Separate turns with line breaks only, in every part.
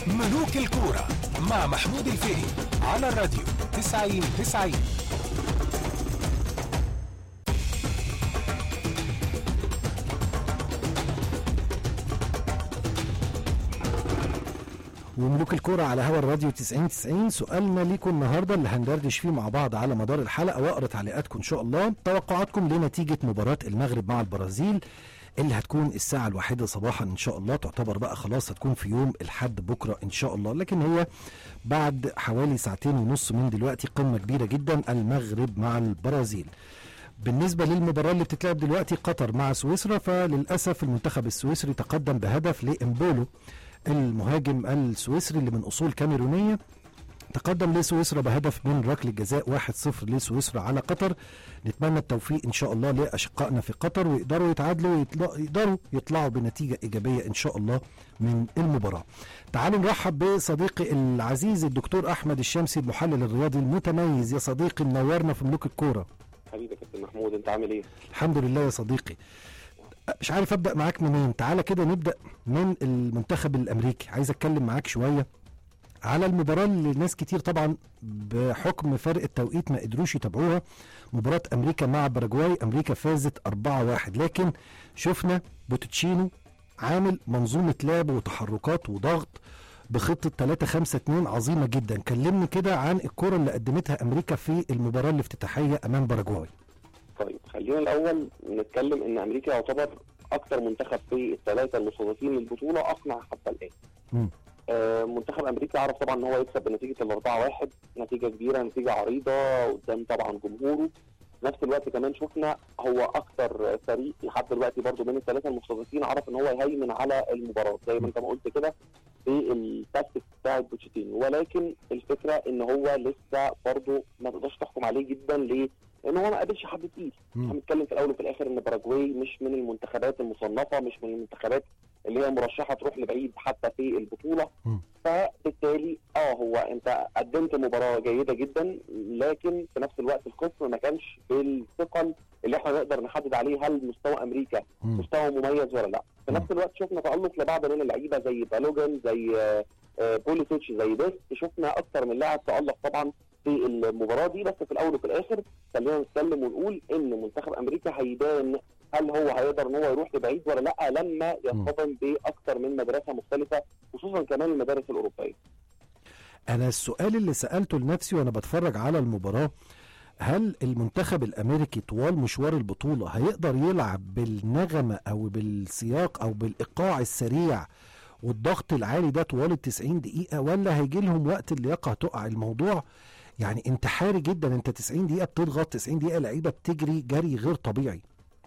ملوك الكورة مع محمود الفقي على الراديو 90 90
وملوك الكرة على هوا الراديو 90 90 سؤالنا ليكم النهارده اللي هندردش فيه مع بعض على مدار الحلقه واقرا تعليقاتكم ان شاء الله توقعاتكم لنتيجه مباراه المغرب مع البرازيل اللي هتكون الساعة الواحدة صباحا إن شاء الله تعتبر بقى خلاص هتكون في يوم الحد بكرة إن شاء الله لكن هي بعد حوالي ساعتين ونص من دلوقتي قمة كبيرة جدا المغرب مع البرازيل بالنسبة للمباراة اللي بتتلعب دلوقتي قطر مع سويسرا فللأسف المنتخب السويسري تقدم بهدف لإمبولو المهاجم السويسري اللي من أصول كاميرونية تقدم لسويسرا بهدف من ركله جزاء 1-0 لسويسرا على قطر نتمنى التوفيق ان شاء الله لاشقائنا في قطر ويقدروا يتعادلوا ويقدروا يطلعوا بنتيجه ايجابيه ان شاء الله من المباراه. تعالوا نرحب بصديقي العزيز الدكتور احمد الشمسي المحلل الرياضي المتميز يا صديقي منورنا في ملوك الكوره.
حبيبي يا كابتن محمود انت عامل ايه؟
الحمد لله يا صديقي. مش عارف ابدا معاك منين تعالى كده نبدا من المنتخب الامريكي عايز اتكلم معاك شويه على المباراة اللي ناس كتير طبعا بحكم فرق التوقيت ما قدروش يتابعوها مباراة أمريكا مع باراجواي أمريكا فازت 4-1 لكن شفنا بوتتشينو عامل منظومة لعب وتحركات وضغط بخطة 3 5 2 عظيمة جدا كلمني كده عن الكرة اللي قدمتها أمريكا في المباراة الافتتاحية أمام باراجواي
طيب خلينا الاول نتكلم ان امريكا يعتبر اكثر منتخب في الثلاثه المستضيفين للبطوله اقنع حتى الان.
مم.
آه منتخب امريكا عرف طبعا ان هو يكسب بنتيجه ال 4 1 نتيجه كبيره نتيجه عريضه قدام طبعا جمهوره في نفس الوقت كمان شفنا هو اكثر فريق لحد دلوقتي برضو من الثلاثه المستضيفين عرف ان هو يهيمن على المباراه زي ما انت ما قلت كده في التاكتيك بتاع بوتشيتينو ولكن الفكره ان هو لسه برضو ما تقدرش تحكم عليه جدا ليه؟ لان هو ما قابلش حد تقيل
مم.
هنتكلم في الاول وفي الاخر ان باراجواي مش من المنتخبات المصنفه مش من المنتخبات اللي هي مرشحه تروح لبعيد حتى في البطوله
مم.
فبالتالي اه هو انت قدمت مباراه جيده جدا لكن في نفس الوقت الخصم ما كانش بالثقل اللي احنا نقدر نحدد عليه هل مستوى امريكا
مم.
مستوى مميز ولا لا في
مم.
نفس الوقت شفنا تالق لبعض من اللعيبه زي بالوجن زي آه، آه، بوليسيتش زي بيست شفنا اكتر من لاعب تالق طبعا في المباراه دي بس في الاول وفي الاخر خلينا نتكلم ونقول ان منتخب امريكا هيبان هل هو هيقدر ان هو يروح لبعيد ولا لا لما يصطدم باكثر من مدرسه مختلفه خصوصا كمان المدارس الاوروبيه
أنا السؤال اللي سألته لنفسي وأنا بتفرج على المباراة هل المنتخب الأمريكي طوال مشوار البطولة هيقدر يلعب بالنغمة أو بالسياق أو بالإيقاع السريع والضغط العالي ده طوال ال 90 دقيقة ولا هيجي لهم وقت اللياقة هتقع الموضوع يعني انتحاري جدا انت 90 دقيقة بتضغط 90 دقيقة لعيبة بتجري جري غير طبيعي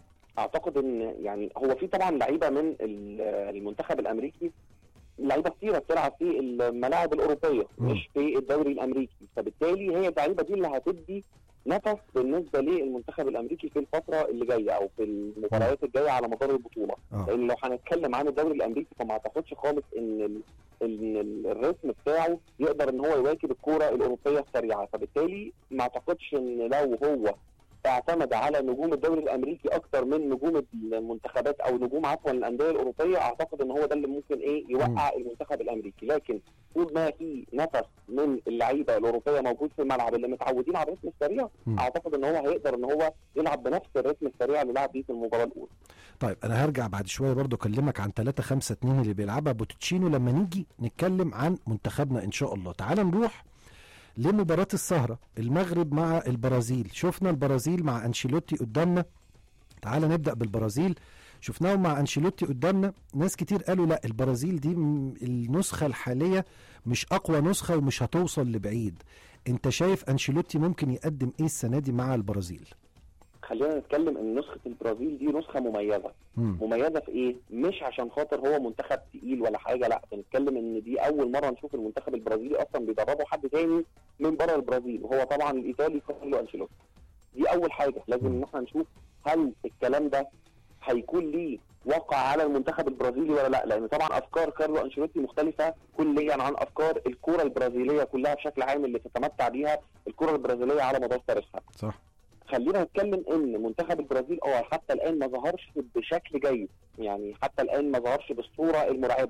اعتقد ان يعني هو في طبعا لعيبه من ال- المنتخب الامريكي لعيبه كتيره بتلعب في الملاعب الاوروبيه
مم.
مش في الدوري الامريكي فبالتالي هي اللعيبه دي اللي هتدي نفس بالنسبه للمنتخب الامريكي في الفتره اللي جايه او في المباريات الجايه على مدار البطوله
اه
لان لو هنتكلم عن الدوري الامريكي فما اعتقدش خالص ان ال... ان ال- الريتم بتاعه يقدر ان هو يواكب الكوره الاوروبيه السريعه فبالتالي ما اعتقدش ان لو هو اعتمد على نجوم الدوري الامريكي اكتر من نجوم المنتخبات او نجوم عفوا الانديه الاوروبيه اعتقد ان هو ده اللي ممكن ايه يوقع المنتخب الامريكي لكن طول ما في نفس من اللعيبه الاوروبيه موجود في الملعب اللي متعودين على الريتم السريع
مم.
اعتقد ان هو هيقدر ان هو يلعب بنفس الريتم السريع اللي لعب بيه في المباراه الاولى
طيب انا هرجع بعد شويه برضو اكلمك عن 3 5 2 اللي بيلعبها بوتشينو لما نيجي نتكلم عن منتخبنا ان شاء الله تعال نروح لمباراه السهره المغرب مع البرازيل شفنا البرازيل مع انشيلوتي قدامنا تعال نبدا بالبرازيل شفناهم مع انشيلوتي قدامنا ناس كتير قالوا لا البرازيل دي م- النسخه الحاليه مش اقوى نسخه ومش هتوصل لبعيد انت شايف انشيلوتي ممكن يقدم ايه السنه دي مع البرازيل
خلينا نتكلم ان نسخه البرازيل دي نسخه مميزه
مم.
مميزه في ايه مش عشان خاطر هو منتخب تقيل ولا حاجه لا بنتكلم ان دي اول مره نشوف المنتخب البرازيلي اصلا بيدربه حد تاني من بره البرازيل وهو طبعا الايطالي كارلو انشيلوتي دي اول حاجه لازم ان احنا نشوف هل الكلام ده هيكون ليه وقع على المنتخب البرازيلي ولا لا لان طبعا افكار كارلو انشيلوتي مختلفه كليا عن افكار الكره البرازيليه كلها بشكل عام اللي تتمتع بيها الكره البرازيليه على مدار تاريخها
صح
خلينا نتكلم ان منتخب البرازيل اه حتى الان ما ظهرش بشكل جيد يعني حتى الان ما ظهرش بالصوره المرعبه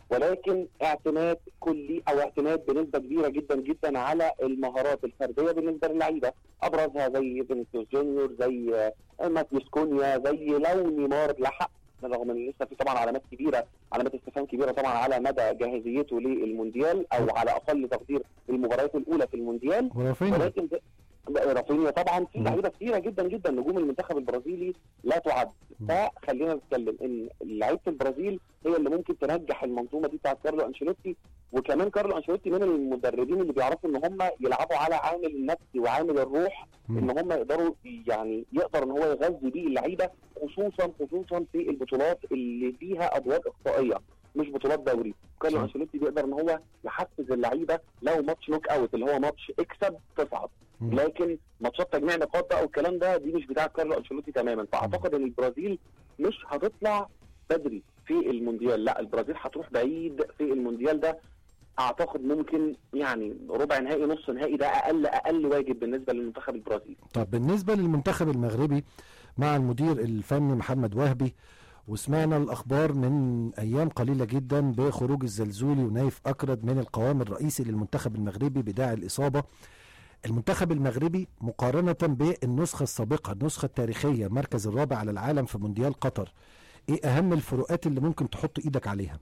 ولكن اعتماد كلي او اعتماد بنسبه كبيره جدا جدا على المهارات الفرديه بالنسبه للعيبه ابرزها زي فينيسيوس جونيور زي آه، ماتيوس كونيا زي لو نيمار لحق رغم ان لسه في طبعا علامات كبيره علامات استفهام كبيره طبعا على مدى جاهزيته للمونديال او على اقل تقدير المباريات الاولى في المونديال
ورافينيا
ولكن ده- ده رافينيا طبعا في
مم.
لعيبه كثيره جدا جدا نجوم المنتخب البرازيلي لا تعد
مم.
فخلينا نتكلم ان لعيبه البرازيل هي اللي ممكن تنجح المنظومه دي بتاعت كارلو انشيلوتي وكمان كارلو انشيلوتي من المدربين اللي بيعرفوا ان هم يلعبوا على عامل النفس وعامل الروح
مم.
ان هم يقدروا يعني يقدر ان هو يغذي بيه اللعيبه خصوصا خصوصا في البطولات اللي فيها ادوار اقصائيه مش بطولات دوري كارلو
صح.
انشيلوتي بيقدر ان هو يحفز اللعيبه لو ماتش نوك اوت اللي هو ماتش اكسب تصعد
مم.
لكن ماتشات تجميع نقاط بقى والكلام ده دي مش بتاع كارلو انشيلوتي تماما فاعتقد ان البرازيل مش هتطلع بدري في المونديال لا البرازيل هتروح بعيد في المونديال ده اعتقد ممكن يعني ربع نهائي نص نهائي ده اقل اقل واجب بالنسبه للمنتخب البرازيلي
طب بالنسبه للمنتخب المغربي مع المدير الفني محمد وهبي وسمعنا الاخبار من ايام قليله جدا بخروج الزلزولي ونايف اكرد من القوام الرئيسي للمنتخب المغربي بداعي الاصابه المنتخب المغربي مقارنه بالنسخه السابقه النسخه التاريخيه المركز الرابع على العالم في مونديال قطر ايه اهم الفروقات اللي ممكن تحط ايدك عليها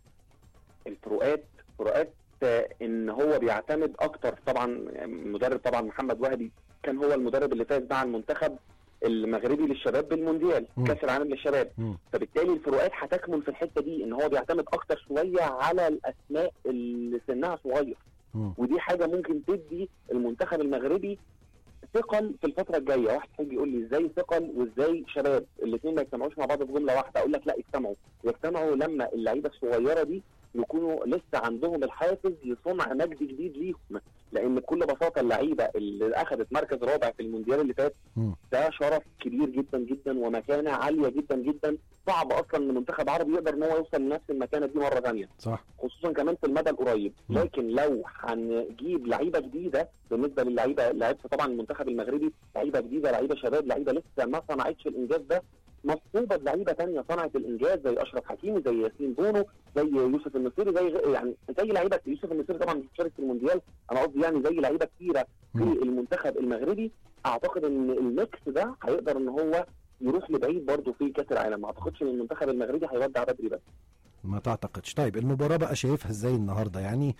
الفروقات فروقات آه، ان هو بيعتمد اكتر طبعا المدرب طبعا محمد وهبي كان هو المدرب اللي فاز مع المنتخب المغربي للشباب بالمونديال
مم.
كاس العالم للشباب
مم.
فبالتالي الفروقات هتكمن في الحته دي ان هو بيعتمد اكتر شويه على الاسماء اللي سنها صغير
مم.
ودي حاجه ممكن تدي المنتخب المغربي ثقل في الفتره الجايه واحد هيجي يقول لي ازاي ثقل وازاي شباب الاثنين ما يجتمعوش مع بعض في جمله واحده اقول لك لا يجتمعوا يجتمعوا لما اللعيبه الصغيره دي يكونوا لسه عندهم الحافز لصنع مجد جديد ليهم لان بكل بساطه اللعيبه اللي اخذت مركز رابع في المونديال اللي فات
مم.
ده شرف كبير جدا جدا ومكانه عاليه جدا جدا صعب اصلا ان منتخب عربي يقدر ان هو يوصل لنفس المكانه دي مره ثانيه
صح
خصوصا كمان في المدى القريب
مم.
لكن لو هنجيب لعيبه جديده بالنسبه للعيبه لعيبه طبعا المنتخب المغربي لعيبه جديده لعيبه شباب لعيبه لسه ما صنعتش الانجاز ده مصحوبه بلعيبه ثانيه صنعت الانجاز زي اشرف حكيمي زي ياسين بونو زي يوسف النصيري زي غ- يعني زي لعيبه يوسف النصيري طبعا مش بيشارك في المونديال انا قصدي يعني زي لعيبه كتيره في
مم.
المنتخب المغربي اعتقد ان الميكس ده هيقدر ان هو يروح لبعيد برضه في كاس العالم ما اعتقدش ان المنتخب المغربي هيودع بدري بس
ما تعتقدش طيب المباراة بقى شايفها ازاي النهاردة يعني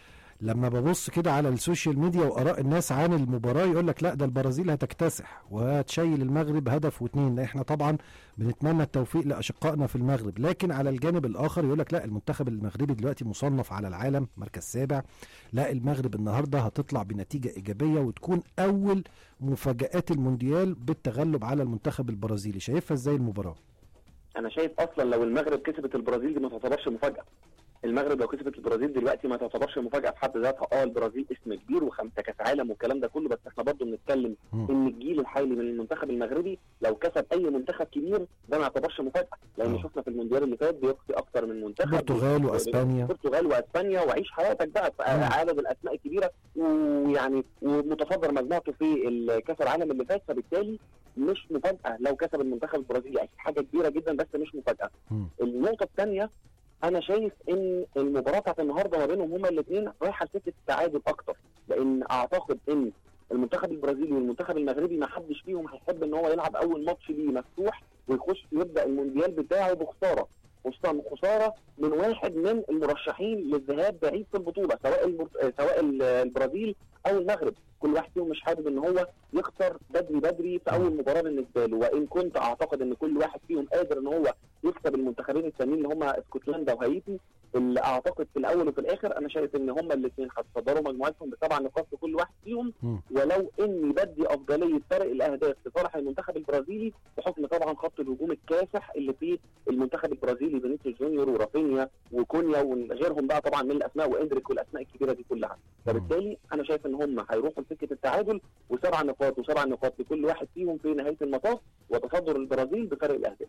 لما ببص كده على السوشيال ميديا واراء الناس عن المباراة يقول لك لا ده البرازيل هتكتسح وهتشيل المغرب هدف واتنين احنا طبعا بنتمنى التوفيق لاشقائنا في المغرب لكن على الجانب الاخر يقول لك لا المنتخب المغربي دلوقتي مصنف على العالم مركز سابع لا المغرب النهارده هتطلع بنتيجة ايجابية وتكون اول مفاجآت المونديال بالتغلب على المنتخب البرازيلي شايفها ازاي المباراة
انا شايف اصلا لو المغرب كسبت البرازيل دي ما تعتبرش مفاجاه المغرب لو كسبت البرازيل دلوقتي ما تعتبرش مفاجاه في حد ذاتها اه البرازيل اسم كبير وخمسه كاس عالم والكلام ده كله بس احنا برضه بنتكلم
مم.
ان الجيل الحالي من المنتخب المغربي لو كسب اي منتخب كبير ده ما يعتبرش مفاجاه لان
آه.
شفنا في المونديال اللي فات بيقصي اكتر من منتخب
البرتغال واسبانيا
البرتغال واسبانيا وعيش حياتك بقى في
مم.
عدد الاسماء الكبيره ويعني ومتصدر مجموعته في كاس العالم اللي فات فبالتالي مش مفاجاه لو كسب المنتخب البرازيلي اكيد حاجه كبيره جدا بس مش مفاجاه
مم.
النقطه الثانيه انا شايف ان المباراه بتاعت النهارده ما بينهم هما الاثنين رايحه لسكه التعادل اكتر لان اعتقد ان المنتخب البرازيلي والمنتخب المغربي ما حدش فيهم هيحب ان هو يلعب اول ماتش ليه مفتوح ويخش يبدا المونديال بتاعه بخساره خصوصا خساره من واحد من المرشحين للذهاب بعيد في البطوله سواء البرت... آه، سواء ال- البرازيل او المغرب كل واحد فيهم مش حابب ان هو يخسر بدري بدري في اول مباراه بالنسبه له وان كنت اعتقد ان كل واحد فيهم قادر ان هو يكسب المنتخبين التانيين اللي هم اسكتلندا وهايتي اللي اعتقد في الاول وفي الاخر انا شايف ان هم الاثنين هتصدروا مجموعتهم بسبع نقاط في كل واحد فيهم
مم.
ولو اني بدي افضليه فرق الاهداف لصالح المنتخب البرازيلي بحكم طبعا خط الهجوم الكاسح اللي فيه المنتخب البرازيلي فينيسيوس جونيور ورافينيا وكونيا وغيرهم بقى طبعا من الاسماء واندريك والاسماء الكبيره دي كلها فبالتالي انا شايف ان هم هيروحوا لسكه التعادل وسبع نقاط وسبع نقاط لكل واحد فيهم في نهايه المطاف وتصدر البرازيل بفرق الاهداف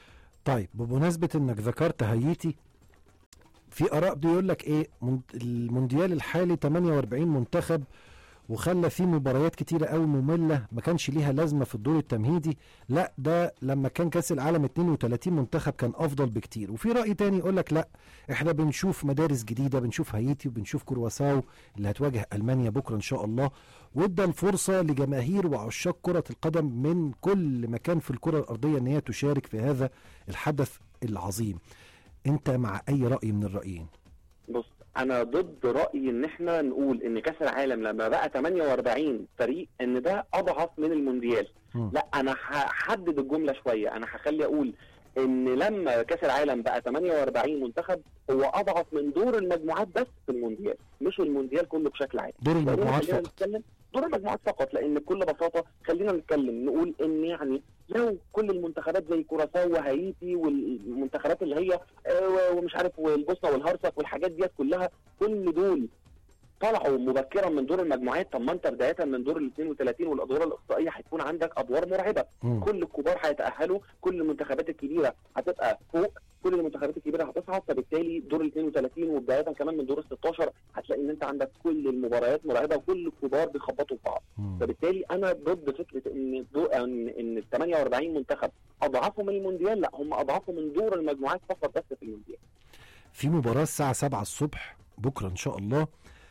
طيب بمناسبة انك ذكرت هايتي في اراء بيقول لك ايه من- المونديال الحالي 48 منتخب وخلى في مباريات كتيرة قوي مملة ما كانش ليها لازمة في الدور التمهيدي لا ده لما كان كاس العالم 32 منتخب كان افضل بكتير وفي رأي تاني يقول لك لا احنا بنشوف مدارس جديدة بنشوف هايتي وبنشوف كرواساو اللي هتواجه المانيا بكرة ان شاء الله وادى الفرصة لجماهير وعشاق كرة القدم من كل مكان في الكرة الارضية ان هي تشارك في هذا الحدث العظيم انت مع اي رأي من الرأيين
بص انا ضد رايي ان احنا نقول ان كاس العالم لما بقى 48 فريق ان ده اضعف من المونديال
مم.
لا انا هحدد الجمله شويه انا هخلي اقول ان لما كاس العالم بقى 48 منتخب هو اضعف من دور المجموعات بس في المونديال مش المونديال كله بشكل عام
دور
لأن
المجموعات
خلينا
فقط
نتكلم دور المجموعات فقط لان بكل بساطه خلينا نتكلم نقول ان يعني لو كل المنتخبات زي كوراساو وهايتي والمنتخبات اللي هي آه، ومش عارف والبوسنه والهرسك والحاجات ديت كلها كل دول طلعوا مبكرا من دور المجموعات طب ما انت بدايه من دور ال 32 والادوار الاقصائيه هيكون عندك ادوار مرعبه
مم.
كل الكبار هيتاهلوا كل المنتخبات الكبيره هتبقى فوق كل المنتخبات الكبيره هتصعد فبالتالي دور ال 32 وبدايه كمان من دور ال 16 هتلاقي ان انت عندك كل المباريات مرعبه وكل الكبار بيخبطوا في بعض
مم.
فبالتالي انا ضد فكره ان دو ان ان ال 48 منتخب اضعفوا من المونديال لا هم اضعفوا من دور المجموعات فقط بس في المونديال
في مباراة الساعة 7 الصبح بكرة إن شاء الله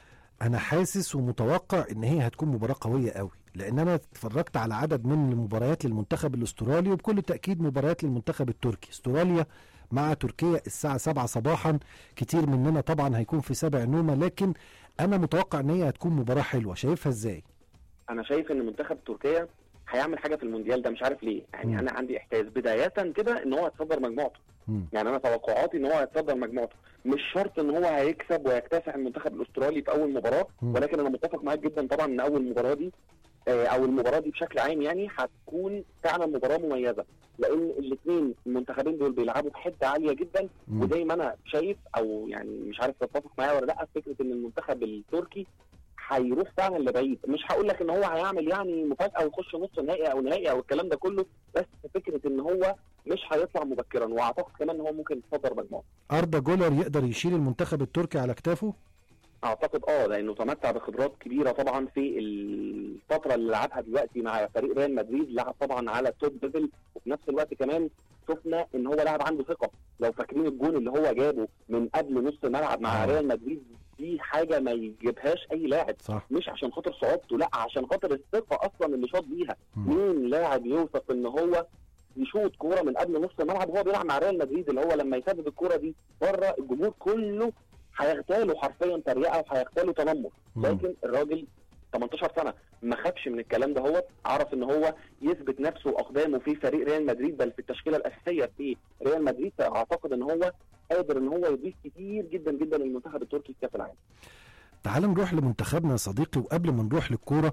أنا حاسس ومتوقع إن هي هتكون مباراة قوية قوي لأن أنا اتفرجت على عدد من المباريات للمنتخب الأسترالي وبكل تأكيد مباريات للمنتخب التركي استراليا مع تركيا الساعة 7 صباحا كتير مننا طبعا هيكون في سبع نومة لكن أنا متوقع إن هي هتكون مباراة حلوة شايفها إزاي؟
انا شايف ان منتخب تركيا هيعمل حاجه في المونديال ده مش عارف ليه يعني
مم.
انا عندي احساس بدايه كده ان هو هيتصدر مجموعته
مم.
يعني انا توقعاتي ان هو هيتصدر مجموعته مش شرط ان هو هيكسب ويكتسح المنتخب الاسترالي في اول مباراه
مم.
ولكن انا متفق معاك جدا طبعا ان اول مباراه دي آه، او المباراه دي بشكل عام يعني هتكون فعلا مباراه مميزه لان الاثنين المنتخبين دول بيلعبوا بحده عاليه جدا
مم.
وزي ما انا شايف او يعني مش عارف تتفق معايا ولا لا في فكره ان المنتخب التركي هيروح فعلا لبعيد مش هقول لك ان هو هيعمل يعني مفاجاه ويخش نص نهائي او نهائي او الكلام ده كله بس فكره ان هو مش هيطلع مبكرا واعتقد كمان ان هو ممكن يتصدر مجموعه
أردا جولر يقدر يشيل المنتخب التركي على كتافه؟
اعتقد اه لانه تمتع بخبرات كبيره طبعا في الفتره اللي لعبها دلوقتي مع فريق ريال مدريد لعب طبعا على توب ليفل وفي نفس الوقت كمان شفنا ان هو لاعب عنده ثقه لو فاكرين الجون اللي هو جابه من قبل نص الملعب مع
آه.
ريال مدريد دي حاجه ما يجيبهاش اي لاعب
صح
مش عشان خاطر صعوبته لا عشان خاطر الثقه اصلا اللي شاط بيها
مم.
مين لاعب يوثق ان هو يشوط كوره من قبل نص الملعب وهو بيلعب مع ريال مدريد اللي هو لما يسدد الكوره دي بره الجمهور كله هيغتاله حرفيا تريقه وهيغتاله تنمر
مم.
لكن الراجل 18 سنه ما خافش من الكلام ده هو عرف ان هو يثبت نفسه واقدامه في فريق ريال مدريد بل في التشكيله الاساسيه في ريال مدريد فاعتقد ان هو قادر ان هو يضيف كتير جدا جدا للمنتخب التركي في كاس العالم
تعال نروح لمنتخبنا يا صديقي وقبل ما نروح للكوره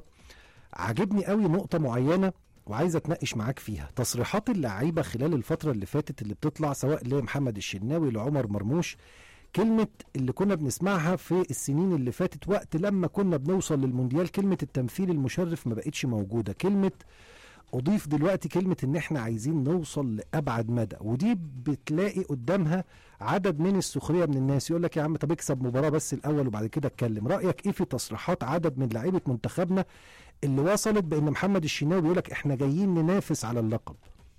عاجبني قوي نقطه معينه وعايز اتناقش معاك فيها تصريحات اللعيبه خلال الفتره اللي فاتت اللي بتطلع سواء لمحمد الشناوي لعمر مرموش كلمة اللي كنا بنسمعها في السنين اللي فاتت وقت لما كنا بنوصل للمونديال كلمة التمثيل المشرف ما بقتش موجودة كلمة أضيف دلوقتي كلمة إن إحنا عايزين نوصل لأبعد مدى ودي بتلاقي قدامها عدد من السخرية من الناس يقول لك يا عم طب اكسب مباراة بس الأول وبعد كده اتكلم رأيك إيه في تصريحات عدد من لعيبة منتخبنا اللي وصلت بأن محمد الشناوي بيقول لك إحنا جايين ننافس على اللقب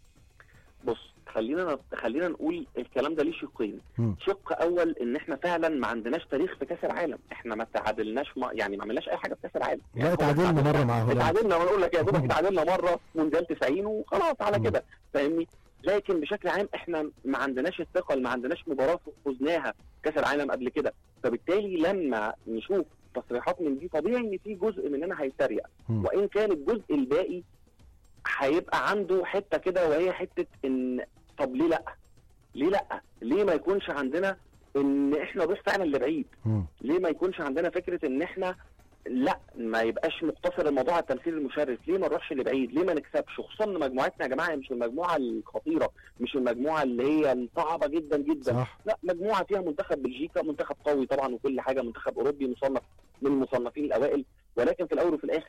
بص خلينا خلينا نقول الكلام ده ليه شقين
مم.
شق اول ان احنا فعلا ما عندناش تاريخ في كاس العالم احنا ما تعادلناش ما يعني ما عملناش اي حاجه في كاس العالم
لا
يعني
اتعادلنا مرة مع هولندا
اتعادلنا ونقول لك يا دوبك اتعادلنا مره مونديال 90 وخلاص على
مم.
كده فاهمني لكن بشكل عام احنا ما عندناش الثقه ما عندناش مباراه فزناها كاس العالم قبل كده فبالتالي لما نشوف تصريحات من دي طبيعي ان في جزء مننا هيتريق
مم.
وان كان الجزء الباقي هيبقى عنده حته كده وهي حته ان طب ليه لا؟ ليه لا؟ ليه ما يكونش عندنا ان احنا نروح فعلا لبعيد؟
مم.
ليه ما يكونش عندنا فكره ان احنا لا ما يبقاش مقتصر الموضوع على التمثيل المشرف ليه ما نروحش لبعيد ليه ما نكسبش خصوصا ان مجموعتنا يا جماعه هي مش المجموعه الخطيره مش المجموعه اللي هي الصعبه جدا جدا
صح
لا مجموعه فيها منتخب بلجيكا منتخب قوي طبعا وكل حاجه منتخب اوروبي مصنف من المصنفين الاوائل ولكن في الاول وفي الاخر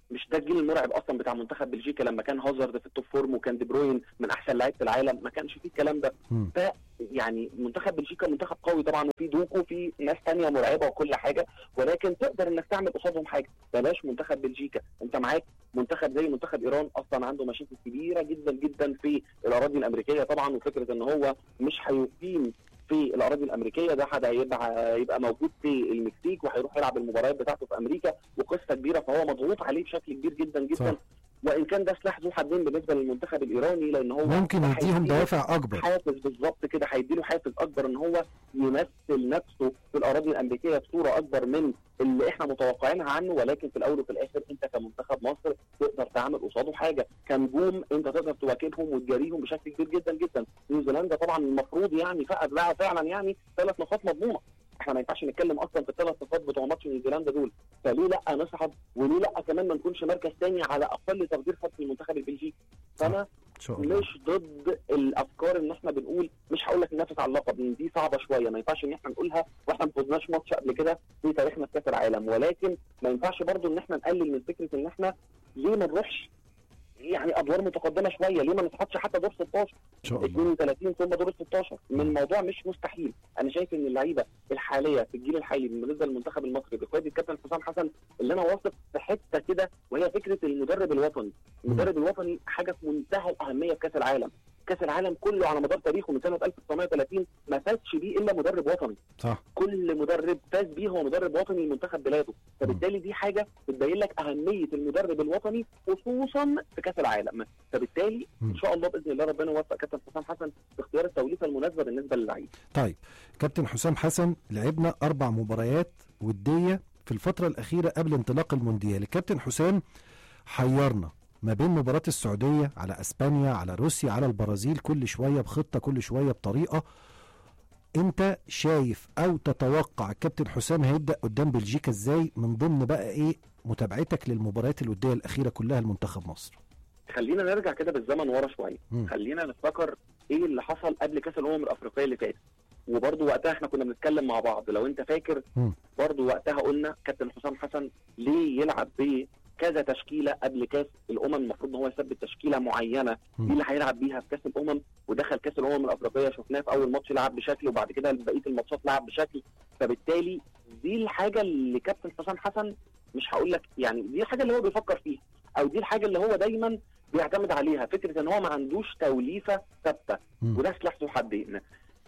مش ده الجيل المرعب اصلا بتاع منتخب بلجيكا لما كان هازارد في التوب فورم وكان دي بروين من احسن لعيبه العالم ما كانش فيه الكلام ده
مم.
ف يعني منتخب بلجيكا منتخب قوي طبعا وفي دوكو وفي ناس تانية مرعبه وكل حاجه ولكن تقدر انك تعمل قصادهم حاجه بلاش منتخب بلجيكا انت معاك منتخب زي منتخب ايران اصلا عنده مشاكل كبيره جدا جدا في الاراضي الامريكيه طبعا وفكره ان هو مش هيقيم في الاراضي الامريكيه ده حد هيبقى هيبقى موجود في المكسيك وهيروح يلعب المباريات بتاعته في امريكا وقصه كبيره فهو مضغوط عليه بشكل كبير جدا جدا
صح.
وان كان ده سلاح ذو حدين بالنسبه للمنتخب الايراني لان هو
ممكن يديهم
هيديله
دوافع اكبر
حافز بالظبط كده هيديله حافز اكبر ان هو يمثل نفسه في الاراضي الامريكيه بصوره اكبر من اللي احنا متوقعينها عنه ولكن في الاول وفي الاخر انت كمنتخب مصر تقدر تعمل قصاده حاجه كنجوم انت تقدر تواكبهم وتجاريهم بشكل كبير جدا جدا نيوزيلندا طبعا المفروض يعني فقد لها فعلا يعني ثلاث نقاط مضمونه احنا ما ينفعش نتكلم اصلا في الثلاث نقاط بتوع ماتش نيوزيلندا دول فليه لا نصعد وليه لا كمان ما نكونش مركز ثاني على اقل تقدير خط المنتخب البلجيكي فانا
ان شاء الله
مش ضد الافكار ان احنا بنقول مش هقول لك ننافس على اللقب لان دي صعبه شويه ما ينفعش ان احنا نقولها واحنا ما فزناش ماتش قبل كده في تاريخنا في كاس العالم ولكن ما ينفعش برضو ان احنا نقلل من فكره ان احنا ليه ما نروحش يعني ادوار متقدمه شويه ليه ما نصعدش حتى دور 16
ان شاء الله
32 ثم دور 16 من الموضوع مش مستحيل انا شايف ان اللعيبه الحاليه في الجيل الحالي بالنسبه للمنتخب المصري بقياده الكابتن حسام حسن اللي انا واثق في حته كده وهي فكره المدرب الوطني المدرب الوطني حاجه في منتهى الاهميه في كاس العالم كاس العالم كله على مدار تاريخه من سنه 1930 ما فازش بيه الا مدرب وطني
صح
كل مدرب فاز بيه هو مدرب وطني لمنتخب بلاده فبالتالي دي حاجه بتبين لك اهميه المدرب الوطني خصوصا في كاس العالم فبالتالي
مم.
ان شاء الله باذن الله ربنا يوفق كابتن حسام حسن في اختيار التوليفه المناسبه بالنسبه للعيب
طيب كابتن حسام حسن لعبنا اربع مباريات وديه في الفتره الاخيره قبل انطلاق المونديال الكابتن حسام حيرنا ما بين مباراة السعودية على اسبانيا على روسيا على البرازيل كل شوية بخطة كل شوية بطريقة انت شايف او تتوقع الكابتن حسام هيبدأ قدام بلجيكا ازاي من ضمن بقى ايه متابعتك للمباريات الودية الاخيرة كلها لمنتخب مصر
خلينا نرجع كده بالزمن ورا شويه
مم.
خلينا نفتكر ايه اللي حصل قبل كاس الامم الافريقيه اللي فاتت وبرضه وقتها احنا كنا بنتكلم مع بعض لو انت فاكر
مم.
برضه وقتها قلنا كابتن حسام حسن ليه يلعب بكذا تشكيله قبل كاس الامم المفروض ان هو يثبت تشكيله معينه
مم.
دي اللي هيلعب بيها في كاس الامم ودخل كاس الامم الافريقيه شفناه في اول ماتش لعب بشكل وبعد كده بقيه الماتشات لعب بشكل فبالتالي دي الحاجه اللي كابتن حسام حسن مش هقول لك يعني دي الحاجه اللي هو بيفكر فيها او دي الحاجه اللي هو دايما بيعتمد عليها فكره ان هو ما عندوش توليفه ثابته
مم.
وده سلاح ذو حدين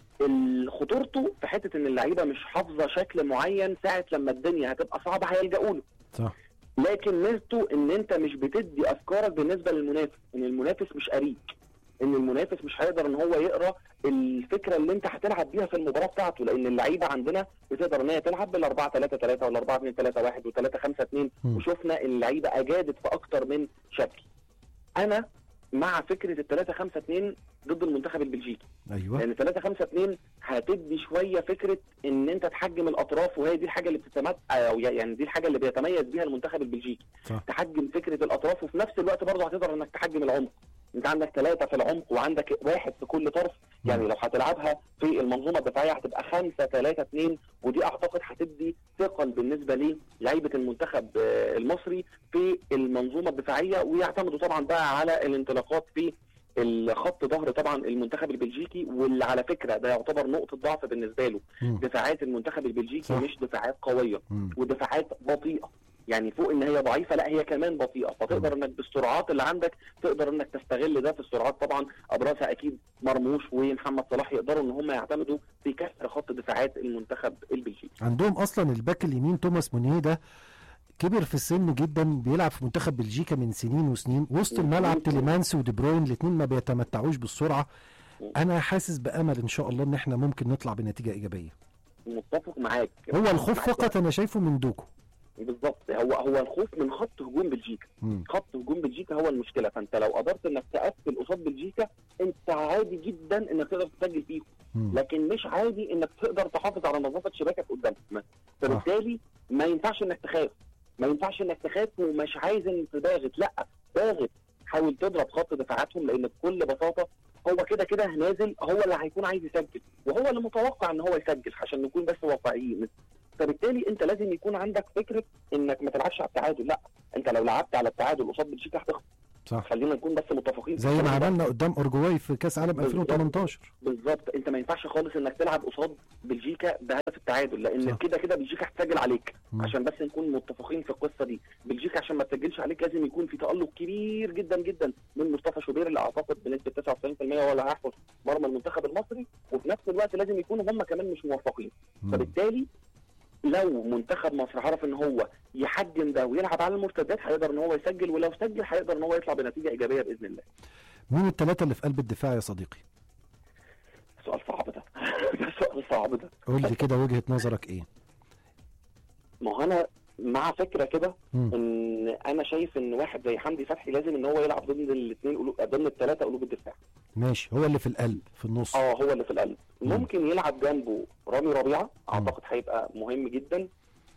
ال- خطورته في حته ان اللعيبه مش حافظه شكل معين ساعه لما الدنيا هتبقى صعبه هيلجأوا له
صح
لكن ميزته ان انت مش بتدي افكارك بالنسبه للمنافس ان المنافس مش قريك ان المنافس مش هيقدر ان هو يقرا الفكره اللي انت هتلعب بيها في المباراه بتاعته لان اللعيبه عندنا بتقدر ان هي تلعب بال 4 3 3 ولا 4 2 3 1 و3 5 2
مم.
وشفنا اللعيبه اجادت في اكتر من شكل انا مع فكره ال 3 5 2 ضد المنتخب البلجيكي
ايوه
لان 3 5 2 هتدي شويه فكره ان انت تحجم الاطراف وهي دي الحاجه اللي بتتمت او يعني دي الحاجه اللي بيتميز بيها المنتخب البلجيكي
صح
تحجم فكره الاطراف وفي نفس الوقت برضه هتقدر انك تحجم العمق انت عندك ثلاثه في العمق وعندك واحد في كل طرف يعني لو هتلعبها في المنظومه الدفاعيه هتبقى 5 3 2 ودي اعتقد هتدي ثقل بالنسبه للعيبه المنتخب آه، المصري في المنظومه الدفاعيه ويعتمدوا طبعا بقى على الانطلاقات في الخط ظهر طبعا المنتخب البلجيكي واللي على فكره ده يعتبر نقطه ضعف بالنسبه له
مم.
دفاعات المنتخب البلجيكي
صح.
مش دفاعات قويه
مم.
ودفاعات بطيئه يعني فوق ان هي ضعيفه لا هي كمان بطيئه فتقدر انك بالسرعات اللي عندك تقدر انك تستغل ده في السرعات طبعا ابرزها اكيد مرموش ومحمد صلاح يقدروا ان هم يعتمدوا في كسر خط دفاعات المنتخب البلجيكي
عندهم اصلا الباك اليمين توماس مونيه ده كبر في السن جدا بيلعب في منتخب بلجيكا من سنين وسنين وسط الملعب تيليمانس ودي بروين الاثنين ما بيتمتعوش بالسرعه انا حاسس بامل ان شاء الله ان احنا ممكن نطلع بنتيجه ايجابيه
متفق معاك
هو الخوف
معاك.
فقط انا شايفه من دوكو
بالظبط هو هو الخوف من خط هجوم بلجيكا
مم.
خط هجوم بلجيكا هو المشكله فانت لو قدرت انك تقفل قصاد بلجيكا انت عادي جدا انك تقدر تسجل فيهم
مم.
لكن مش عادي انك تقدر تحافظ على نظافه شباكك قدامهم فبالتالي ما ينفعش انك تخاف ما ينفعش انك تخاف ومش عايز انك تباغت لا باغت حاول تضرب خط دفاعاتهم لان بكل بساطه هو كده كده نازل هو اللي هيكون عايز يسجل وهو اللي متوقع ان هو يسجل عشان نكون بس واقعيين فبالتالي انت لازم يكون عندك فكره انك ما تلعبش على التعادل لا انت انت لو لعبت على التعادل قصاد بلجيكا هتخسر
صح
خلينا نكون بس متفقين
زي ما عملنا قدام اورجواي في كاس عالم
بالظبط.
2018
بالظبط انت ما ينفعش خالص انك تلعب قصاد بلجيكا بهدف التعادل لان
صح.
كده كده بلجيكا هتسجل عليك
مم.
عشان بس نكون متفقين في القصه دي بلجيكا عشان ما تسجلش عليك لازم يكون في تالق كبير جدا جدا من مصطفى شوبير اللي اعتقد بنسبه 99% هو اللي هيحفظ مرمى المنتخب المصري وفي نفس الوقت لازم يكونوا هم كمان مش موفقين
مم.
فبالتالي لو منتخب مصر عرف ان هو يحجم ده ويلعب على المرتدات هيقدر ان هو يسجل ولو سجل هيقدر ان هو يطلع بنتيجه ايجابيه باذن الله
مين الثلاثه اللي في قلب الدفاع يا صديقي
سؤال صعب ده ده سؤال صعب ده
قول لي كده وجهه نظرك ايه
ما هو انا مع فكره كده
مم.
ان انا شايف ان واحد زي حمدي فتحي لازم ان هو يلعب ضمن الاثنين قلوب ضمن الثلاثه قلوب الدفاع
ماشي هو اللي في القلب في النص
اه هو اللي في القلب
مم.
ممكن يلعب جنبه رامي ربيعه اعتقد هيبقى مهم جدا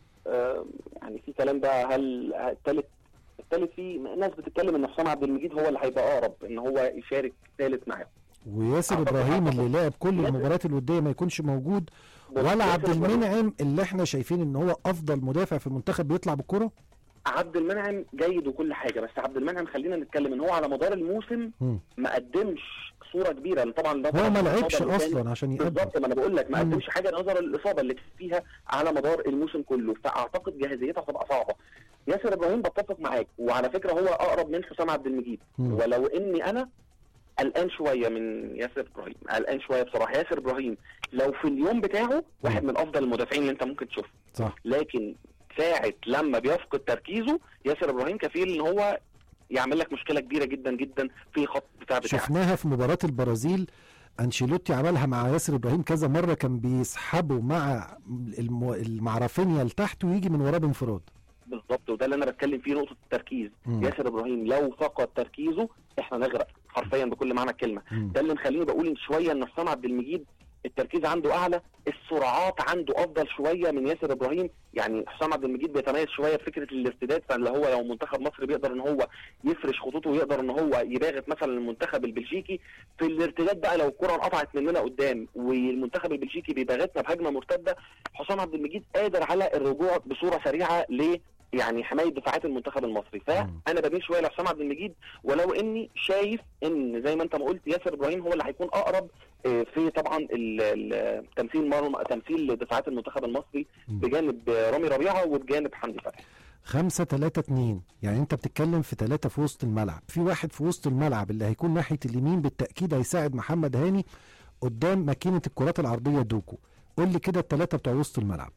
آه يعني في كلام بقى هل الثالث الثالث في ناس بتتكلم ان حسام عبد المجيد هو اللي هيبقى اقرب ان هو يشارك ثالث معاهم
وياسر
أعتقد-
ابراهيم اللي
أعتقد.
لعب كل
ياسر-
المباريات الوديه ما يكونش موجود ولا عبد
ياسر إبراهيم-
المنعم اللي احنا شايفين ان هو افضل مدافع في المنتخب بيطلع بالكره
عبد المنعم جيد وكل حاجه بس عبد المنعم خلينا نتكلم ان هو على مدار الموسم
مم.
ما قدمش صوره كبيره لأن طبعا ده
هو
طبعاً
ما
الإصابة
لعبش
اللي كان-
اصلا عشان يقدم
بالظبط ما انا بقول لك ما
مم.
قدمش حاجه نظرا للاصابه اللي كان فيها على مدار الموسم كله فاعتقد جاهزيتها هتبقى صعبه ياسر ابراهيم بتفق معاك وعلى فكره هو اقرب من حسام عبد المجيد
مم.
ولو اني انا قلقان شويه من ياسر ابراهيم قلقان شويه بصراحه ياسر ابراهيم لو في اليوم بتاعه واحد من افضل المدافعين اللي انت ممكن تشوفه
صح
لكن ساعه لما بيفقد تركيزه ياسر ابراهيم كفيل ان هو يعمل لك مشكله كبيره جدا جدا في خط الدفاع بتاعك
شفناها في مباراه البرازيل انشيلوتي عملها مع ياسر ابراهيم كذا مره كان بيسحبه مع الم... مع رافينيا لتحت ويجي من وراه بانفراد
بالظبط وده اللي انا بتكلم فيه نقطه التركيز
مم.
ياسر ابراهيم لو فقد تركيزه احنا نغرق حرفيا بكل معنى الكلمه
مم.
ده اللي مخليني بقول ان شويه ان حسام عبد المجيد التركيز عنده اعلى السرعات عنده افضل شويه من ياسر ابراهيم يعني حسام عبد المجيد بيتميز شويه بفكره الارتداد فاللي هو لو منتخب مصر بيقدر ان هو يفرش خطوطه ويقدر ان هو يباغت مثلا المنتخب البلجيكي في الارتداد بقى لو الكره انقطعت مننا قدام والمنتخب البلجيكي بيباغتنا بهجمه مرتده حسام عبد المجيد قادر على الرجوع بصوره سريعه ل يعني حمايه دفاعات المنتخب المصري فانا بميل شويه لحسام عبد المجيد ولو اني شايف ان زي ما انت ما قلت ياسر ابراهيم هو اللي هيكون اقرب آه، في طبعا ال- ال- تمثيل مرمى تمثيل دفاعات المنتخب المصري
مم.
بجانب آه، رامي ربيعه وبجانب حمدي فتحي
خمسة تلاتة اتنين يعني انت بتتكلم في تلاتة في وسط الملعب في واحد في وسط الملعب اللي هيكون ناحية اليمين بالتأكيد هيساعد محمد هاني قدام ماكينة الكرات العرضية دوكو قول لي كده التلاتة بتوع وسط الملعب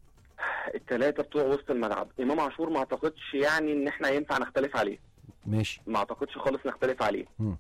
الثلاثه بتوع وسط الملعب امام عاشور ما اعتقدش يعني ان احنا ينفع نختلف عليه
ماشي
ما اعتقدش خالص نختلف عليه
مم.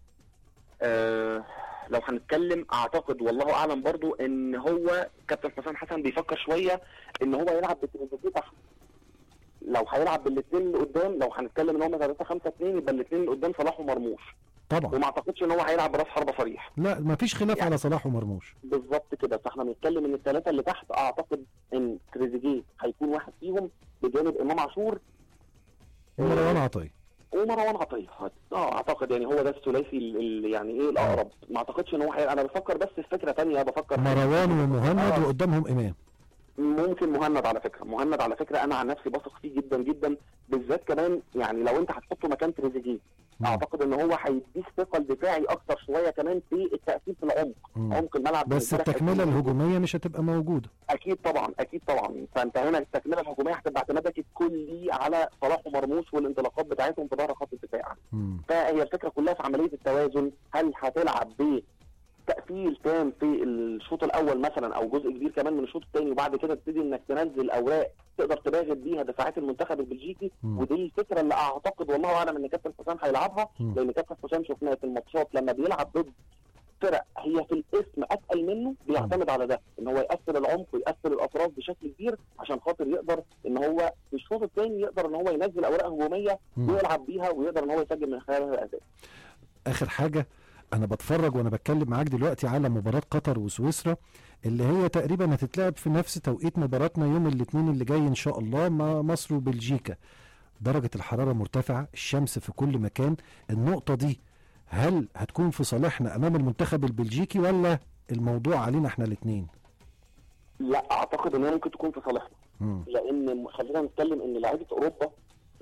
آه لو هنتكلم اعتقد والله اعلم برضو ان هو كابتن حسام حسن بيفكر شويه ان هو يلعب بتريزيجيه تحت لو هيلعب بالاثنين اللي قدام لو هنتكلم ان هم 3 5 2 يبقى الاثنين اللي قدام صلاح ومرموش
طبعا
وما اعتقدش ان هو هيلعب براس حربه صريح
لا ما فيش خلاف
يعني-
على صلاح ومرموش
بالظبط كده فاحنا بنتكلم ان الثلاثه اللي تحت اعتقد ان تريزيجيه هيكون واحد فيهم بجانب امام عاشور
ومروان عطية
ومروان عطيه اه اعتقد يعني هو ده الثلاثي اللي يعني ايه الاقرب ما اعتقدش ان هو هي... انا بفكر بس في فكره ثانيه بفكر
مروان ومهند
آه.
وقدامهم امام
ممكن مهند على فكره مهند على فكره انا عن نفسي بثق فيه جدا جدا بالذات كمان يعني لو انت هتحطه مكان تريزيجيه
مم.
اعتقد ان هو هيديه ثقل دفاعي اكتر شويه كمان في التاثير في العمق
مم.
عمق الملعب
بس
بالنسبة لك
التكملة
هيكون-
الهجومية مش هتبقى موجودة
اكيد طبعا اكيد طبعا فانت هنا التكمله الهجوميه هتبقى اعتمادك الكلي على صلاح ومرموش والانطلاقات بتاعتهم في ظهر خط الدفاع
مم.
فهي الفكره كلها في عمليه التوازن هل هتلعب بتقفيل تام في الشوط الاول مثلا او جزء كبير كمان من الشوط الثاني وبعد كده تبتدي انك تنزل اوراق تقدر تباغت بيها دفاعات المنتخب البلجيكي
مم.
ودي الفكره اللي اعتقد والله اعلم ان كابتن حسام هيلعبها
مم.
لان كابتن حسام شفناه في الماتشات لما بيلعب ضد فرق هي في الاسم اتقل منه بيعتمد على ده ان هو يقفل العمق ويقفل الاطراف بشكل كبير عشان خاطر يقدر ان هو في الشوط الثاني يقدر ان هو ينزل اوراق هجوميه
مم.
ويلعب بيها ويقدر ان هو يسجل من خلالها الاهداف
اخر حاجه انا بتفرج وانا بتكلم معاك دلوقتي على مباراه قطر وسويسرا اللي هي تقريبا هتتلعب في نفس توقيت مباراتنا يوم الاثنين اللي جاي ان شاء الله مع مصر وبلجيكا درجه الحراره مرتفعه الشمس في كل مكان النقطه دي هل هتكون في صالحنا امام المنتخب البلجيكي ولا الموضوع علينا احنا الاثنين
لا اعتقد ان هي ممكن تكون في صالحنا لان خلينا نتكلم ان لعيبه اوروبا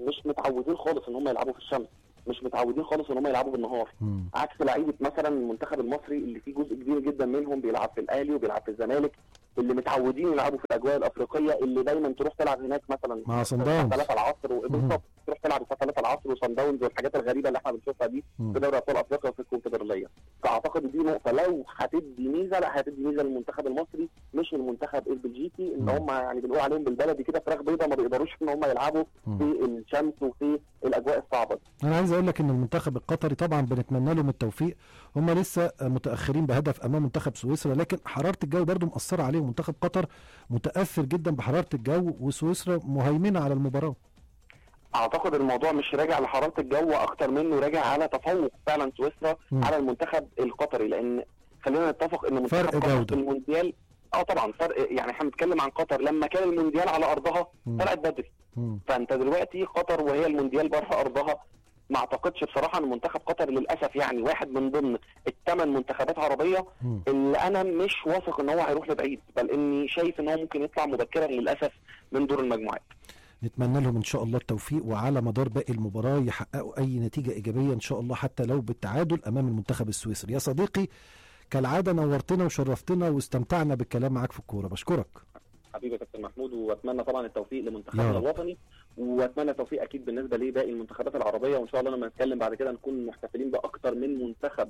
مش متعودين خالص ان هم يلعبوا في الشمس مش متعودين خالص ان هم يلعبوا بالنهار
مم.
عكس لعيبه مثلا المنتخب المصري اللي فيه جزء كبير جدا منهم بيلعب في الاهلي وبيلعب في الزمالك اللي متعودين يلعبوا في الاجواء الافريقيه اللي دايما تروح تلعب هناك مثلا
مع صن داونز.
3 العصر و- بالظبط تروح تلعب الساعه 3 العصر وصن داونز والحاجات الغريبه اللي احنا بنشوفها دي
مم.
في دوري ابطال افريقيا وفي الكونفدراليه فاعتقد دي نقطه لو هتدي ميزه لا هتدي ميزه للمنتخب المصري مش المنتخب البلجيكي
مم.
ان هم يعني بنقول عليهم بالبلدي كده فراخ بيضاء ما بيقدروش ان هم يلعبوا
مم.
في الشمس وفي الاجواء الصعبه دي.
انا عايز اقول لك ان المنتخب القطري طبعا بنتمنى لهم التوفيق هم لسه متاخرين بهدف امام منتخب سويسرا لكن حراره الجو برضو مأثره عليهم منتخب قطر متاثر جدا بحراره الجو وسويسرا مهيمنه على المباراه
اعتقد الموضوع مش راجع لحراره الجو اكتر منه راجع على تفوق فعلا سويسرا
مم.
على المنتخب القطري لان خلينا نتفق ان منتخب
فرق
قطر
جودة.
في المونديال اه طبعا فرق يعني احنا بنتكلم عن قطر لما كان المونديال على ارضها
مم.
طلعت بدري
مم.
فانت دلوقتي قطر وهي المونديال بره ارضها ما اعتقدش بصراحه ان منتخب قطر للاسف يعني واحد من ضمن الثمان منتخبات عربيه
مم.
اللي انا مش واثق ان هو هيروح لبعيد بل اني شايف ان هو ممكن يطلع مبكرا للاسف من دور المجموعات
نتمنى لهم ان شاء الله التوفيق وعلى مدار باقي المباراه يحققوا اي نتيجه ايجابيه ان شاء الله حتى لو بالتعادل امام المنتخب السويسري يا صديقي كالعاده نورتنا وشرفتنا واستمتعنا بالكلام معاك في الكوره بشكرك
حبيبي يا كابتن محمود واتمنى طبعا التوفيق
يا
لمنتخبنا
رب.
الوطني واتمنى التوفيق اكيد بالنسبه لباقي المنتخبات العربيه وان شاء الله لما نتكلم بعد كده نكون محتفلين باكتر من منتخب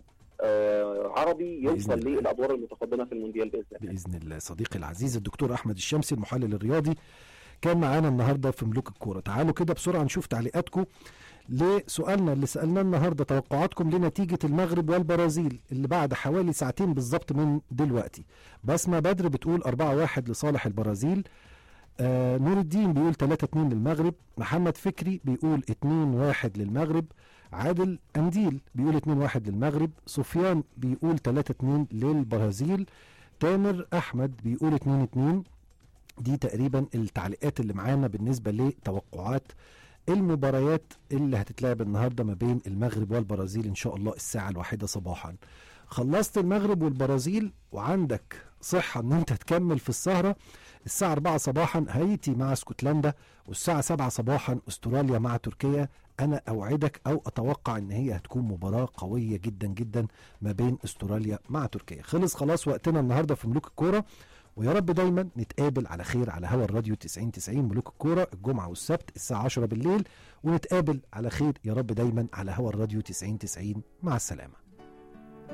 آه عربي
بإذن
يوصل
الله.
للادوار المتقدمه في المونديال باذن الله
باذن الله صديقي العزيز الدكتور احمد الشمسي المحلل الرياضي كان معانا النهارده في ملوك الكوره تعالوا كده بسرعه نشوف تعليقاتكم لسؤالنا اللي سالناه النهارده توقعاتكم لنتيجه المغرب والبرازيل اللي بعد حوالي ساعتين بالظبط من دلوقتي بسمه بدر بتقول 4-1 لصالح البرازيل آه نور الدين بيقول 3-2 للمغرب محمد فكري بيقول 2-1 للمغرب عادل انديل بيقول 2-1 للمغرب سفيان بيقول 3-2 للبرازيل تامر احمد بيقول 2-2 دي تقريبا التعليقات اللي معانا بالنسبه لتوقعات المباريات اللي هتتلعب النهارده ما بين المغرب والبرازيل ان شاء الله الساعه الواحده صباحا خلصت المغرب والبرازيل وعندك صحه ان انت تكمل في السهره الساعه 4 صباحا هايتي مع اسكتلندا والساعه 7 صباحا استراليا مع تركيا انا اوعدك او اتوقع ان هي هتكون مباراه قويه جدا جدا ما بين استراليا مع تركيا خلص خلاص وقتنا النهارده في ملوك الكوره ويا رب دايما نتقابل على خير على هوا الراديو 90 90 ملوك الكوره الجمعه والسبت الساعه 10 بالليل ونتقابل على خير يا رب دايما على هوا الراديو 90 90 مع السلامه